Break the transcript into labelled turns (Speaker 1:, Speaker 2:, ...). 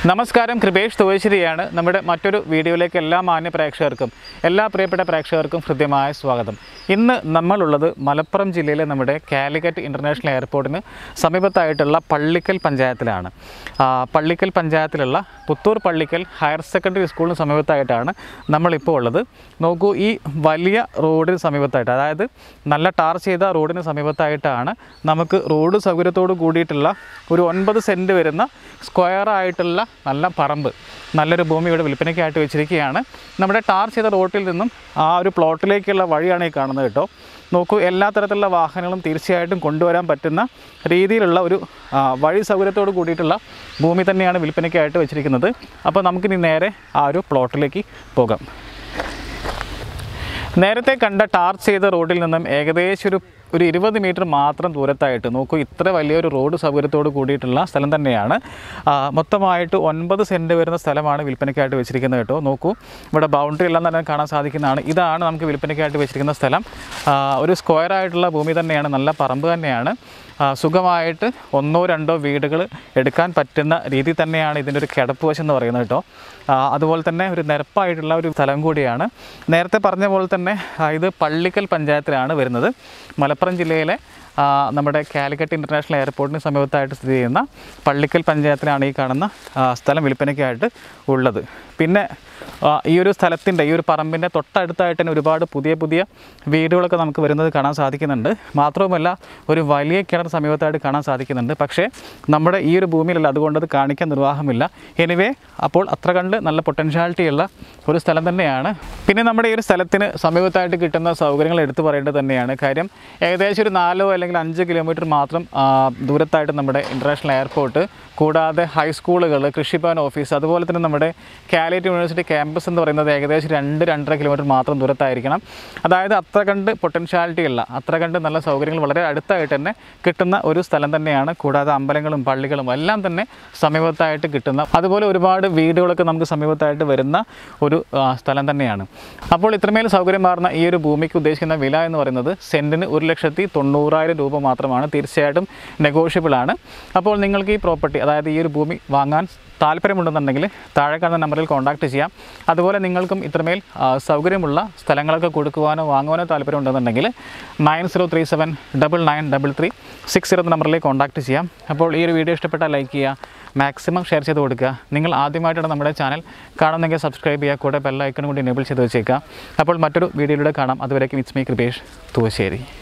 Speaker 1: നമസ്കാരം കൃപേഷ് തുവശ്ശേരിയാണ് നമ്മുടെ മറ്റൊരു വീഡിയോയിലേക്ക് എല്ലാ മാന്യ പ്രേക്ഷകർക്കും എല്ലാ പ്രിയപ്പെട്ട പ്രേക്ഷകർക്കും ഹൃദ്യമായ സ്വാഗതം ഇന്ന് നമ്മളുള്ളത് മലപ്പുറം ജില്ലയിലെ നമ്മുടെ കാലിക്കറ്റ് ഇൻ്റർനാഷണൽ എയർപോർട്ടിന് സമീപത്തായിട്ടുള്ള പള്ളിക്കൽ പഞ്ചായത്തിലാണ് ആ, പള്ളിക്കൽ പഞ്ചായത്തിലുള്ള പുത്തൂർ പള്ളിക്കൽ ഹയർ സെക്കൻഡറി സ്കൂളിന് സമീപത്തായിട്ടാണ് നമ്മളിപ്പോൾ ഉള്ളത് നോക്കൂ ഈ വലിയ റോഡിന് സമീപത്തായിട്ട് അതായത് നല്ല ടാർ ചെയ്ത റോഡിന് സമീപത്തായിട്ടാണ് നമുക്ക് റോഡ് സൗകര്യത്തോട് കൂടിയിട്ടുള്ള ഒരു ഒൻപത് സെൻറ്റ് വരുന്ന സ്ക്വയർ ആയിട്ടുള്ള നല്ല പറമ്പ് നല്ലൊരു ഭൂമി ഇവിടെ വിൽപ്പനയ്ക്കായിട്ട് വെച്ചിരിക്കുകയാണ് നമ്മുടെ ടാർ ചെയ്ത റോട്ടിൽ നിന്നും ആ ഒരു പ്ലോട്ടിലേക്കുള്ള വഴിയാണ് ഈ കാണുന്നത് കേട്ടോ നോക്കൂ എല്ലാ തരത്തിലുള്ള വാഹനങ്ങളും തീർച്ചയായിട്ടും കൊണ്ടുവരാൻ പറ്റുന്ന രീതിയിലുള്ള ഒരു ആ, വഴി സൗകര്യത്തോട് കൂടിയിട്ടുള്ള ഭൂമി തന്നെയാണ് വിൽപ്പനയ്ക്കായിട്ട് വെച്ചിരിക്കുന്നത് അപ്പോൾ നമുക്കിനി നേരെ ആ ഒരു പ്ലോട്ടിലേക്ക് പോകാം നേരത്തെ കണ്ട ടാർ ചെയ്ത റോഡിൽ നിന്നും ഏകദേശം ഒരു ഒരു ഇരുപത് മീറ്റർ മാത്രം ദൂരത്തായിട്ട് നോക്കൂ ഇത്ര വലിയൊരു റോഡ് സൗകര്യത്തോട് കൂടിയിട്ടുള്ള സ്ഥലം തന്നെയാണ് ആ, മൊത്തമായിട്ട് ഒൻപത് സെൻറ്റ് വരുന്ന സ്ഥലമാണ് വിൽപ്പനയ്ക്കായിട്ട് വെച്ചിരിക്കുന്നത് കേട്ടോ നോക്കൂ ഇവിടെ ബൗണ്ടറി എല്ലാം തന്നെ കാണാൻ സാധിക്കുന്നതാണ് ഇതാണ് നമുക്ക് വിൽപ്പനയ്ക്കായിട്ട് വെച്ചിരിക്കുന്ന സ്ഥലം ആ, ഒരു സ്ക്വയർ ആയിട്ടുള്ള ഭൂമി തന്നെയാണ് നല്ല പറമ്പ് തന്നെയാണ് ആ, സുഖമായിട്ട് ഒന്നോ രണ്ടോ വീടുകൾ എടുക്കാൻ പറ്റുന്ന രീതി തന്നെയാണ് ഇതിൻ്റെ ഒരു കിടപ്പ് വശം എന്ന് പറയുന്നത് കേട്ടോ ആ, അതുപോലെ തന്നെ ഒരു നിരപ്പായിട്ടുള്ള ഒരു സ്ഥലം കൂടിയാണ് നേരത്തെ പറഞ്ഞ പോലെ തന്നെ ആ, ഇത് പള്ളിക്കൽ പഞ്ചായത്തിലാണ് വരുന്നത് മലപ്പുറം ജില്ലയിലെ ആ, നമ്മുടെ കാലിക്കറ്റ് ഇൻ്റർനാഷണൽ എയർപോർട്ടിന് സമീപത്തായിട്ട് സ്ഥിതി ചെയ്യുന്ന പള്ളിക്കൽ പഞ്ചായത്തിലാണ് ഈ കാണുന്ന ആ, സ്ഥലം വിൽപ്പനയ്ക്കായിട്ട് ഉള്ളത് പിന്നെ ആ, ഈ ഒരു സ്ഥലത്തിൻ്റെ ഈ ഒരു പറമ്പിൻ്റെ തൊട്ടടുത്തായിട്ട് തന്നെ ഒരുപാട് പുതിയ പുതിയ വീടുകളൊക്കെ നമുക്ക് വരുന്നത് കാണാൻ സാധിക്കുന്നുണ്ട് മാത്രവുമല്ല ഒരു വലിയ കിണർ സമീപത്തായിട്ട് കാണാൻ സാധിക്കുന്നുണ്ട് പക്ഷേ നമ്മുടെ ഈ ഒരു ഭൂമിയിലല്ല അതുകൊണ്ട് അത് കാണിക്കാൻ നിർവാഹമില്ല എനിവേ അപ്പോൾ അത്ര കണ്ട് നല്ല പൊട്ടൻഷ്യാലിറ്റി ഉള്ള ഒരു സ്ഥലം തന്നെയാണ് പിന്നെ നമ്മുടെ ഈ ഒരു സ്ഥലത്തിന് സമീപത്തായിട്ട് കിട്ടുന്ന സൗകര്യങ്ങൾ എടുത്തു പറയേണ്ടത് തന്നെയാണ് കാര്യം ഏകദേശം ഒരു നാലോ അല്ലെങ്കിൽ അഞ്ച് കിലോമീറ്റർ മാത്രം ആ, ദൂരത്തായിട്ട് നമ്മുടെ ഇൻ്റർനാഷണൽ എയർപോർട്ട് കൂടാതെ ഹൈസ്കൂളുകൾ കൃഷിഭവൻ ഓഫീസ് അതുപോലെ തന്നെ നമ്മുടെ കാലിക്കറ്റ് യൂണിവേഴ്സിറ്റി ക്യാമ്പസ് എന്ന് പറയുന്നത് ഏകദേശം രണ്ട് രണ്ടര കിലോമീറ്റർ മാത്രം ദൂരത്തായിരിക്കണം അതായത് അത്ര കണ്ട് പൊട്ടൻഷ്യാലിറ്റി ഉള്ള അത്ര കണ്ട് നല്ല സൗകര്യങ്ങൾ വളരെ അടുത്തായിട്ട് തന്നെ കിട്ടുന്ന ഒരു സ്ഥലം തന്നെയാണ് കൂടാതെ അമ്പലങ്ങളും പള്ളികളും എല്ലാം തന്നെ സമീപത്തായിട്ട് കിട്ടുന്ന അതുപോലെ ഒരുപാട് വീടുകളൊക്കെ നമുക്ക് സമീപത്തായിട്ട് വരുന്ന ഒരു ആ, സ്ഥലം തന്നെയാണ് അപ്പോൾ ഇത്രമേൽ സൗകര്യമാർന്ന ഈ ഒരു ഭൂമിക്ക് ഉദ്ദേശിക്കുന്ന വില എന്ന് പറയുന്നത് സെൻറ്റിന് ഒരു ലക്ഷത്തി തൊണ്ണൂറായിരം രൂപ മാത്രമാണ് തീർച്ചയായിട്ടും നെഗോഷ്യബിൾ ആണ് അപ്പോൾ നിങ്ങൾക്ക് ഈ പ്രോപ്പർട്ടി അതായത് ഈ ഒരു ഭൂമി വാങ്ങാൻ താല്പര്യമുണ്ടെന്നുണ്ടെങ്കിൽ താഴെ കാണുന്ന നമ്പറിൽ കോൺടാക്റ്റ് ചെയ്യാം അതുപോലെ നിങ്ങൾക്കും ഇത്രമേൽ ആ, സൗകര്യമുള്ള സ്ഥലങ്ങളൊക്കെ കൊടുക്കുവാനോ വാങ്ങുവാനോ താല്പര്യമുണ്ടെന്നുണ്ടെങ്കിൽ nine zero three seven double nine double three six zero എന്ന നമ്പറിലേക്ക് കോൺടാക്റ്റ് ചെയ്യാം അപ്പോൾ ഈ ഒരു വീഡിയോ ഇഷ്ടപ്പെട്ടാൽ ലൈക്ക് ചെയ്യുക മാക്സിമം ഷെയർ ചെയ്ത് കൊടുക്കുക നിങ്ങൾ ആദ്യമായിട്ടാണ് നമ്മുടെ ചാനൽ കാണുന്നെങ്കിൽ സബ്സ്ക്രൈബ് ചെയ്യുക കൂടെ ബെൽ ഐക്കൺ കൂടി എനേബിൾ ചെയ്ത് വെച്ചേക്കുക അപ്പോൾ മറ്റൊരു വീഡിയോയിലൂടെ കാണാം അതുവരേക്കും ഇറ്റ്സ് മീ കൃപേഷ് തുവശ്ശേരി